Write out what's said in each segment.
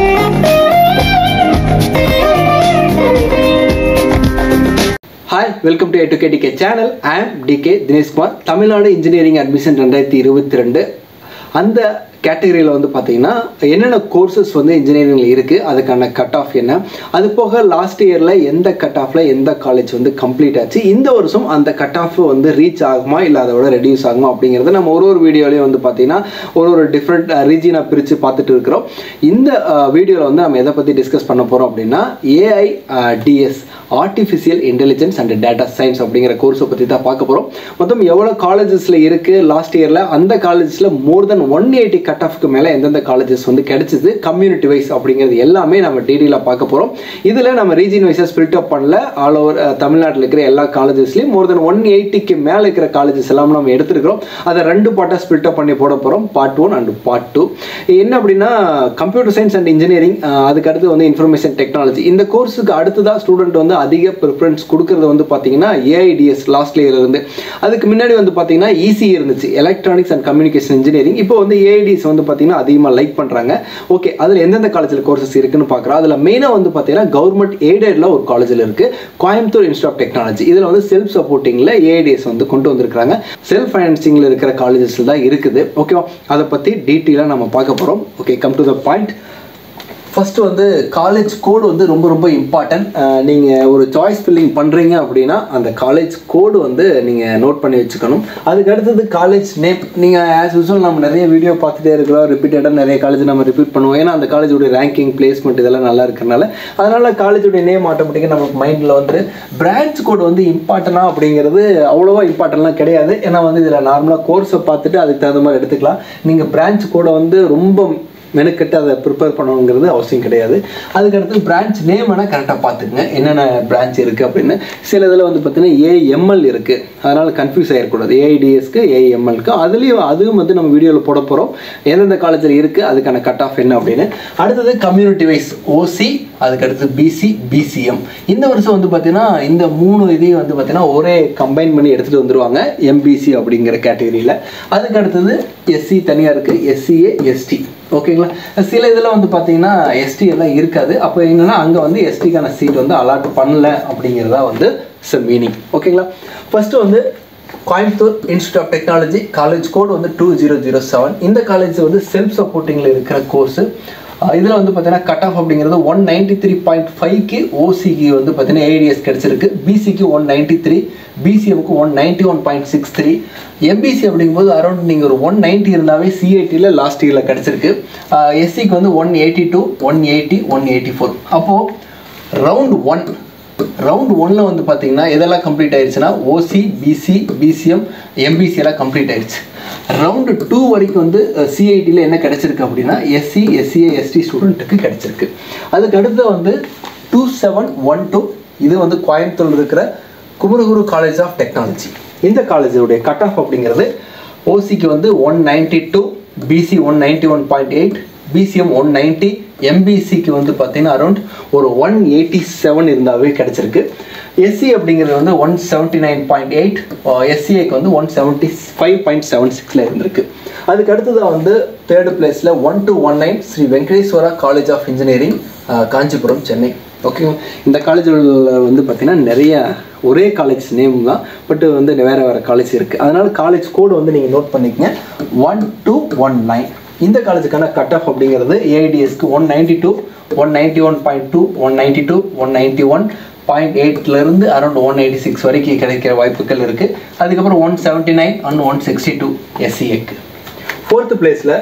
hi welcome to எட்டுகே channel I am TK Dineshkumar Tamil Nadu engineering admission ரெண்டாயிரத்தி இருபத்தி ரெண்டு அந்த கேட்டகரியில் வந்து பார்த்தீங்கன்னா என்னென்ன கோர்சஸ் வந்து இன்ஜினியரிங்கில் இருக்குது அதுக்கான கட் ஆஃப் என்ன அது போக லாஸ்ட் இயரில் எந்த கட் ஆஃபில் எந்த காலேஜ் வந்து கம்ப்ளீட் ஆச்சு இந்த வருஷம் அந்த கட் ஆஃப் வந்து ரீச் ஆகுமா இல்லை அதை விட ரெடியூஸ் ஆகுமா அப்படிங்கிறத நம்ம ஒரு ஒரு வீடியோலையும் வந்து பார்த்தீங்கன்னா ஒரு ஒரு டிஃப்ரெண்ட் ரீஜியனாக பிரித்து பார்த்துட்டு இருக்கிறோம் இந்த வீடியோவில் வந்து நம்ம எதை பற்றி டிஸ்கஸ் பண்ண போகிறோம் அப்படின்னா AI DS artificial intelligence and data science அப்படிங்கிற கோர்ஸை பற்றி தான் பார்க்க போகிறோம் மொத்தம் எவ்வளோ காலேஜஸில் இருக்குது லாஸ்ட் இயரில் அந்த காலேஜஸில் more then one eighty cut ஆஃப்க்கு மேலே எந்தெந்த காலேஜஸ் வந்து கிடைச்சிது கம்யூனிட்டி வைஸ் அப்படிங்கிறது எல்லாமே நம்ம டீட்டெயிலாக பார்க்க போகிறோம் இதில் நம்ம ரீஜியன் வைஸாக ஸ்பிரிட் அப் பண்ணல ஆல் ஓவர் தமிழ்நாட்டில் இருக்கிற எல்லா காலேஜஸ்லையும் மோர் தென் ஒன் எயிட்டிக்கு மேலே இருக்கிற காலேஜஸ் எல்லாம் நம்ம எடுத்துருக்கிறோம் அதை ரெண்டு பார்ட்டாக ஸ்பிரிட் அப் பண்ணி போட போகிறோம் part one and part two என்ன அப்படின்னா கம்ப்யூட்டர் சயின்ஸ் அண்ட் இன்ஜினியரிங் அதுக்கு அடுத்து வந்து இன்ஃபர்மேஷன் டெக்னாலஜி இந்த கோர்ஸுக்கு அடுத்ததாக ஸ்டூடெண்ட் வந்து அதிக ப்ரிஃபரன்ஸ் கொடுக்கறது வந்து பார்த்தீங்கன்னா ஏஐடிஎஸ் லாஸ்ட் இயர் இருந்து அதுக்கு முன்னாடி வந்து பார்த்தீங்கன்னா ஈஸி இருந்துச்சு எலக்ட்ரானிக்ஸ் அண்ட் கம்யூனிகேஷன் இன்ஜினியரிங் இப்போ வந்து ஏஐடிஎஸ் வந்து பார்த்தீங்கன்னா அதிகமாக லைக் பண்ணுறாங்க ஓகே அதில் எந்தெந்த காலேஜில் கோர்சஸ் இருக்குன்னு பார்க்குறோம் அதில் மெயினாக வந்து பார்த்தீங்கன்னா கவர்மெண்ட் எய்டடில் ஒரு காலேஜில் இருக்குது கோயம்புத்தூர் இன்ஸ்டியூட் ஆஃப் டெக்னாலஜி இதில் வந்து செல்ஃப் சப்போர்ட்டிங்கில் ஏஐடிஎஸ் வந்து கொண்டு வந்திருக்காங்க செல்ஃப் ஃபைனான்சிங்கில் இருக்கிற காலேஜஸில் தான் இருக்குது ஓகேவா அதை பற்றி டீட்டெயிலாக நம்ம பார்க்க போகிறோம் okay come to the point first வந்து காலேஜ் கோடு வந்து ரொம்ப ரொம்ப இம்பார்ட்டன்ட் நீங்கள் ஒரு சாய்ஸ் ஃபில்லிங் பண்ணுறீங்க அப்படின்னா அந்த காலேஜ் கோடு வந்து நீங்கள் நோட் பண்ணி வச்சுக்கணும் அதுக்கு அடுத்தது காலேஜ் நேம் நீங்கள் ஆஸ் யூஸ்வல் நம்ம நிறைய வீடியோ பார்த்துட்டே இருக்கிறோம் ரிப்பீட்டடாக நிறைய காலேஜ் நம்ம ரிப்பீட் பண்ணுவோம் ஏன்னா அந்த காலேஜோட ரேங்கிங் பிளேஸ்மெண்ட் இதெல்லாம் நல்லா இருக்கிறனால அதனால் காலேஜோடைய நேம் ஆட்டோமேட்டிக்காக நமக்கு மைண்டில் வந்து பிரான்ச் கோடு வந்து இம்பார்ட்டனா அப்படிங்கிறது அவ்வளோவா இம்பார்ட்டன்ட்லாம் கிடையாது ஏன்னா வந்து இதில் நார்மலாக கோர்ஸை பார்த்துட்டு அதுக்கு தகுந்த மாதிரி எடுத்துக்கலாம் நீங்கள் பிரான்ச் கோடை வந்து ரொம்ப மெனக்கெட்டு அதை ப்ரிப்பேர் பண்ணணுங்கிறது அவசியம் கிடையாது அதுக்கடுத்து பிரான்ச் நேம் வேணால் கரெக்டாக பார்த்துக்குங்க என்னென்ன பிரான்ச் இருக்குது அப்படின்னு சில இதில் வந்து பார்த்தீங்கன்னா ஏஎம்எல் இருக்குது அதனால் கன்ஃபியூஸ் ஆகிடக்கூடாது ஏஐடிஎஸ்க்கு ஏஎம்எல்க்கு அதுலேயும் அதுவும் வந்து நம்ம வீடியோவில் போட போகிறோம் எந்தெந்த காலேஜில் இருக்குது அதுக்கான கட் ஆஃப் என்ன அப்படின்னு அடுத்தது கம்யூனிட்டி வைஸ் ஓசி அதுக்கடுத்து பிசி பிசிஎம் இந்த வருஷம் வந்து பார்த்தீங்கன்னா இந்த மூணு இதையும் வந்து பார்த்தீங்கன்னா ஒரே கம்பைன் பண்ணி எடுத்துகிட்டு வந்துடுவாங்க எம்பிசி அப்படிங்கிற கேட்டகரியில் அதுக்கு அடுத்தது எஸ்சி தனியாக இருக்குது எஸ்சிஏ எஸ்டி ஓகேங்களா சில இதில் வந்து பார்த்தீங்கன்னா எஸ்டி எல்லாம் இருக்காது அப்போ என்னென்னா அங்கே வந்து எஸ்டிக்கான சீட் வந்து அலாட் பண்ணல அப்படிங்கிறதா வந்து சம் மீனிங் ஓகேங்களா ஃபஸ்ட்டு வந்து Coimbatore institute of technology college code வந்து டூ ஜீரோ ஜீரோ செவன் இந்த காலேஜ் வந்து செல்ஃப் சப்போர்ட்டிங்கில் இருக்கிற கோர்ஸு இதில் வந்து பார்த்தீங்கன்னா கட் ஆஃப் அப்படிங்கிறது ஒன் நைன்டி த்ரீ பாயிண்ட் ஃபைவ்க்கு ஓசிக்கு வந்து பார்த்தீங்கன்னா ஏடிஎஸ் கிடச்சிருக்கு பிசிக்கு ஒன் நைன்டி த்ரீ பிசிஎம்க்கு one ninety one point six three MBC அப்படிங்கும்போது அரௌண்ட் நீங்கள் ஒரு ஒன் நைன்ட்டி இருந்தாவே சிஐடியில் லாஸ்ட் இயரில் கிடச்சிருக்கு எஸ்சிக்கு வந்து one eighty two one eighty one eighty four அப்போது ரவுண்ட் ஒன் ரவுண்ட் ஒன்னில் வந்து பார்த்தீங்கன்னா எதெல்லாம் கம்ப்ளீட் ஆயிடுச்சுன்னா ஓசி பிசி பிசிஎம் எம்பிசி எல்லாம் கம்ப்ளீட் ஆயிடுச்சு ரவுண்டு டூ வரைக்கும் வந்து சிஐடியில் என்ன கிடச்சிருக்கு அப்படின்னா எஸ்சி எஸ்சிஏ எஸ்டி ஸ்டூடெண்ட்டுக்கு கிடச்சிருக்கு அதுக்கு அடுத்து வந்து டூ செவன் ஒன் டூ இது வந்து கோயம்புத்தூர் இருக்கிற குமரகுரு காலேஜ் ஆஃப் டெக்னாலஜி இந்த காலேஜோடைய கட் ஆஃப் அப்படிங்கிறது ஓசிக்கு வந்து one ninety two BC one ninety one point eight BCM one ninety எம்பிசிக்கு வந்து பார்த்தீங்கன்னா அரௌண்ட் ஒரு ஒன் எயிட்டி செவன் இருந்தாவே கிடச்சிருக்கு எஸ்சி அப்படிங்கிறது வந்து one seventy nine point eight எஸ்சிஏக்கு வந்து one seventy five point seven சிக்ஸில் இருந்திருக்கு அதுக்கு அடுத்ததாக வந்து தேர்டு பிளேஸில் one two one nine Sri Venkateswara college of engineering Kanchipuram Chennai okay இந்த காலேஜில் வந்து பார்த்திங்கன்னா நிறைய ஒரே காலேஜ் நேம் தான் பட் வந்து வேறு வேறு காலேஜ் இருக்குது அதனால் காலேஜ் கோடு வந்து நீங்கள் நோட் பண்ணிக்கங்க ஒன் டூ ஒன் நைன் இந்த காலேஜுக்கான கட் ஆஃப் அப்படிங்கிறது ஏஐடிஎஸ்க்கு one ninety two one ninety one point two one ninety two one ninety one point எயிட்லேருந்து அரௌண்ட் ஒன் எயிட்டி சிக்ஸ் வரைக்கும் கிடைக்கிற வாய்ப்புகள் இருக்குது அதுக்கப்புறம் one seventy nine and one sixty two எஸ்சிஏக்கு ஃபோர்த்து பிளேஸில்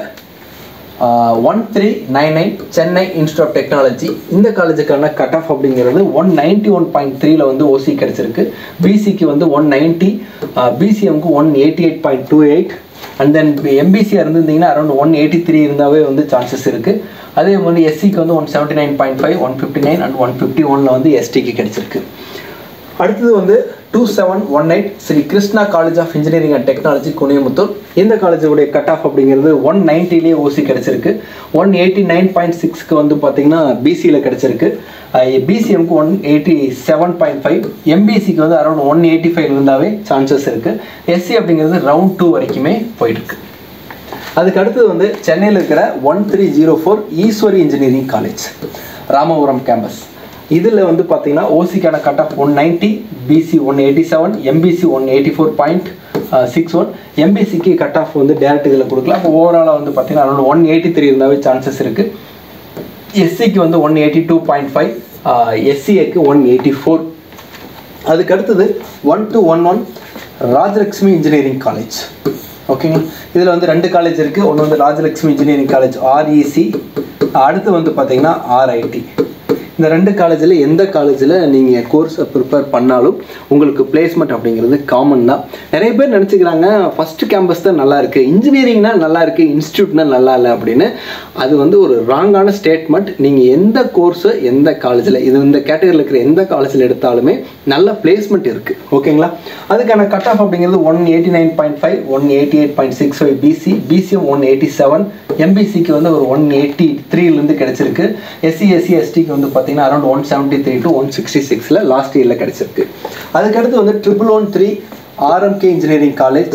one three nine nine Chennai institute of technology இந்த காலேஜுக்கான கட் ஆஃப் அப்படிங்கிறது ஒன் நைன்ட்டி ஒன் பாயிண்ட் த்ரீல வந்து ஓசி கிடச்சிருக்கு பிசிக்கு வந்து ஒன் நைன்ட்டி பிசிஎம்க்கு one eighty eight point two eight and then எம்பிசியாக இருந்திருந்தீங்கன்னா அரௌண்ட் ஒன் எயிட்டி த்ரீ இருந்தாவே வந்து சான்சஸ் இருக்குது அதே மாதிரி எஸ்சிக்கு வந்து one seventy nine point five one fifty nine and one fifty ஒனில் வந்து எஸ்டிக்கு கிடச்சிருக்கு அடுத்தது வந்து two seven one eight Sri Krishna college of engineering and technology Kuniyamuthur இந்த காலேஜுடைய கட் ஆஃப் அப்படிங்கிறது ஒன் நைன்ட்டிலேயே ஓசி கிடச்சிருக்கு ஒன் எயிட்டி நைன் பாயிண்ட் சிக்ஸ்க்கு வந்து பார்த்தீங்கன்னா பிசியில் கிடச்சிருக்கு பிசிஎம்க்கு one eighty seven point five எம்பிசிக்கு வந்து அரௌண்ட் ஒன் எயிட்டி ஃபைவ் இருந்தாவே சான்சஸ் இருக்குது எஸ்சி அப்படிங்கிறது ரவுண்ட் டூ வரைக்குமே போயிட்டுருக்கு அதுக்கு அடுத்தது வந்து சென்னையில் இருக்கிற one three zero four Easwari engineering college Ramapuram campus இதில் வந்து பார்த்தீங்கன்னா ஓசிக்கான cut off one ninety BC one eighty seven MBC one eighty four point six one எம்பிசிக்கு கட் ஆஃப் வந்து டேரக்ட் இதில் கொடுக்கலாம் அப்போ ஓவராலாக வந்து பார்த்தீங்கன்னா அரௌண்ட் ஒன் எயிட்டி த்ரீ இருந்தாவே சான்சஸ் இருக்குது எஸ்சிக்கு வந்து one eighty two point five எஸ்சிஏக்கு ஒன் எயிட்டி ஃபோர் அதுக்கு அடுத்தது one two one one Rajalakshmi engineering college ஓகேங்களா இதில் வந்து ரெண்டு காலேஜ் இருக்குது ஒன்று வந்து ராஜலக்ஷ்மி இன்ஜினியரிங் காலேஜ் ஆர்இசி அடுத்து வந்து பார்த்தீங்கன்னா ஆர்ஐடி இந்த ரெண்டு காலேஜில் எந்த காலேஜில் நீங்கள் கோர்ஸை ப்ரிப்பேர் பண்ணாலும் உங்களுக்கு பிளேஸ்மெண்ட் அப்படிங்கிறது காமன் தான் நிறைய பேர் நினச்சிக்கிறாங்க ஃபஸ்ட்டு கேம்பஸ் தான் நல்லா இருக்குது இன்ஜினியரிங்னா நல்லா இருக்குது இன்ஸ்டியூட்னா நல்லா இல்லை அப்படின்னு அது வந்து ஒரு ராங்கான ஸ்டேட்மெண்ட் நீங்கள் எந்த கோர்ஸு எந்த காலேஜில் இது இந்த கேட்டகரியில் இருக்கிற எந்த காலேஜில் எடுத்தாலுமே நல்ல பிளேஸ்மெண்ட் இருக்குது ஓகேங்களா அதுக்கான கட் ஆஃப் அப்படிங்கிறது one eighty nine point five one eighty eight point six five BC BCM one eighty seven எம்பிசிக்கு வந்து ஒரு ஒன் எயிட்டி த்ரீலேருந்து கிடச்சிருக்கு எஸ்சி எஸ்சி எஸ்டிக்கு வந்து பார்த்தீங்கன்னா around one seventy three to one sixty சிக்ஸில் லாஸ்ட் இயரில் கிடச்சிருக்கு அதுக்கடுத்து வந்து triple one three RMK engineering college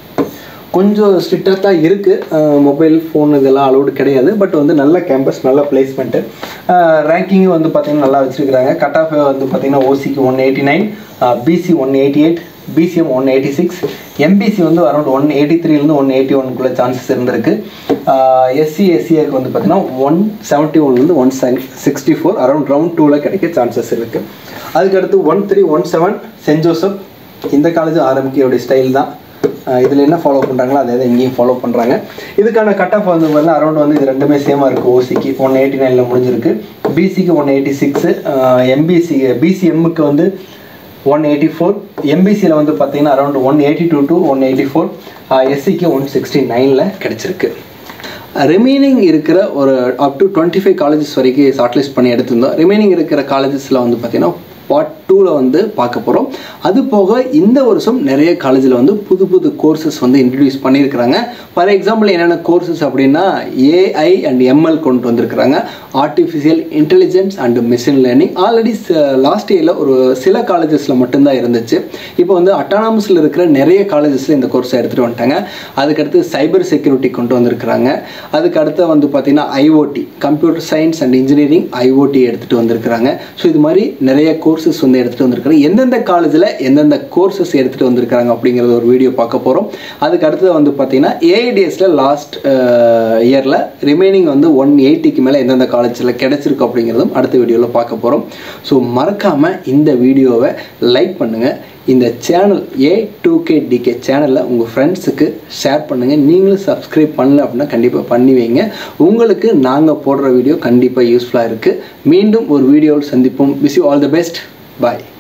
கொஞ்சம் ஸ்ட்ரிக்டாக தான் இருக்குது மொபைல் ஃபோன் இதெல்லாம் அலோடு கிடையாது பட் வந்து நல்ல கேம்பஸ் நல்ல பிளேஸ்மெண்ட்டு ரேங்கிங்கும் வந்து பார்த்திங்கன்னா நல்லா வச்சுருக்கிறாங்க கட் ஆஃப் வந்து பார்த்திங்கன்னா ஓசிக்கு one eighty nine BC one eighty eight BCM one eighty six MBC வந்து அரௌண்ட் ஒன் எயிட்டி த்ரீலேருந்து ஒன் எயிட்டி ஒன்குள்ளே சான்சஸ் இருந்திருக்கு எஸ்சி எஸ்சிஏக்கு வந்து பார்த்திங்கன்னா ஒன் செவன்ட்டி ஒன்லேருந்து one sixty four around round டூவில் கிடைக்க சான்சஸ் இருக்குது அதுக்கடுத்து one three one seven saint Joseph இந்த காலேஜ் ஆரம்பிக்கையோடைய ஸ்டைல் தான் இதில் என்ன ஃபாலோ பண்ணுறாங்களோ அதே தான் இங்கேயும் ஃபாலோ பண்ணுறாங்க இதுக்கான கட் ஆஃப் வந்து பார்த்தீங்கன்னா அரௌண்ட் வந்து இது ரெண்டுமே சேமாக இருக்குது ஓசிக்கு ஒன் எயிட்டி நைனில் முடிஞ்சிருக்கு பிசிக்கு ஒன் எயிட்டி சிக்ஸு எம்பிசி பிசிஎம்முக்கு வந்து ஒன் எயிட்டி ஃபோர் எம்பிசியில் வந்து பார்த்தீங்கன்னா around one eighty two to one eighty four எஸ்சிக்கு ஒன் சிக்ஸ்டி நைனில் கிடச்சிருக்கு ரிமைனிங் இருக்கிற ஒரு up to twenty five colleges வரைக்கும் ஷார்ட்லிஸ்ட் பண்ணி எடுத்திருந்தோம் ரிமைனிங் இருக்கிற காலேஜஸில் வந்து பார்த்தீங்கன்னா பார்ட் டூவில் வந்து பார்க்க போகிறோம் அது போக இந்த வருஷம் நிறைய காலேஜில் வந்து புது புது கோர்சஸ் வந்து இன்ட்ரடியூஸ் பண்ணியிருக்கிறாங்க ஃபார் எக்ஸாம்பிள் என்னென்ன கோர்சஸ் அப்படின்னா ஏஐ அண்ட் எம்எல் கொண்டு வந்திருக்கிறாங்க artificial intelligence and machine learning already last இயரில் ஒரு சில காலேஜஸில் மட்டும்தான் இருந்துச்சு இப்போ வந்து அட்டானமஸில் இருக்கிற நிறைய காலேஜஸில் இந்த கோர்ஸை எடுத்துகிட்டு வந்துட்டாங்க அதுக்கடுத்து சைபர் செக்யூரிட்டி கொண்டு வந்திருக்கிறாங்க அதுக்கு அடுத்து வந்து பார்த்திங்கன்னா IoT computer science and engineering IoT எடுத்துகிட்டு வந்திருக்கிறாங்க ஸோ இது மாதிரி நிறைய கோர்சஸ் வந்து எடுத்துகிட்டு வந்திருக்காங்க எந்தெந்த காலேஜில் எந்தெந்த கோர்சஸ் எடுத்துகிட்டு வந்திருக்காங்க அப்படிங்கிறத ஒரு வீடியோ பார்க்க போகிறோம் அதுக்கு அடுத்தது வந்து பார்த்திங்கன்னா ஏஐடிஎஸில் லாஸ்ட் இயரில் ரிமைனிங் வந்து ஒன் எயிட்டிக்கு மேலே எந்தெந்த காலேஜில் கிடச்சிருக்கு அப்படிங்கிறதும் அடுத்த வீடியோவில் பார்க்க போகிறோம் ஸோ மறக்காமல் இந்த வீடியோவை லைக் பண்ணுங்கள் இந்த channel A to K TK சேனலில் உங்கள் ஃப்ரெண்ட்ஸுக்கு ஷேர் பண்ணுங்கள் நீங்களும் சப்ஸ்கிரைப் பண்ணல அப்படின்னா கண்டிப்பாக பண்ணி வைங்க உங்களுக்கு நாங்கள் போடுற வீடியோ கண்டிப்பாக யூஸ்ஃபுல்லாக இருக்குது மீண்டும் ஒரு வீடியோவில் சந்திப்போம் wish you all the best bye